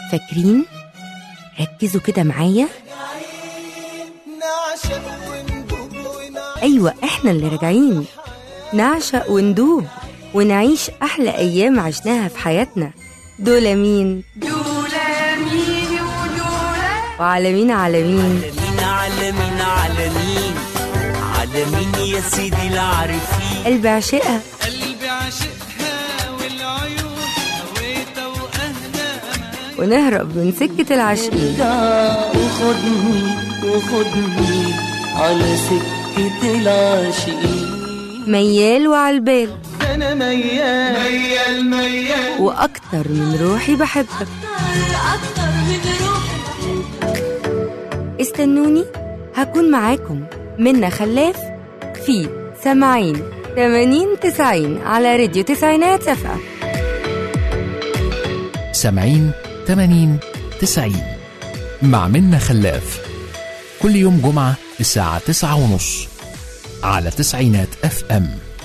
فاكرين ركزوا كده معايا نعشق وندوب ونعيش ايوه احنا اللي راجعين نعشق وندوب ونعيش احلى ايام عشناها في حياتنا دول مين وعلى مين على مين عالمين عالمين عالمين عالمين يا سيدي العارفين قلبي عشقها قلبي عاشقها والعيون هويتها واهلها معايا ونهرب من سكة العاشقين وخدني وخدني على سكة العاشقين ميال وعالبال انا ميال ميال ميال واكتر من روحي بحبك استنوني هكون معاكم منا خلاف في سامعين 80 90 على راديو تسعينات اف ام سامعين 80 90 مع منا خلاف كل يوم جمعة الساعة تسعة ونص على تسعينات اف ام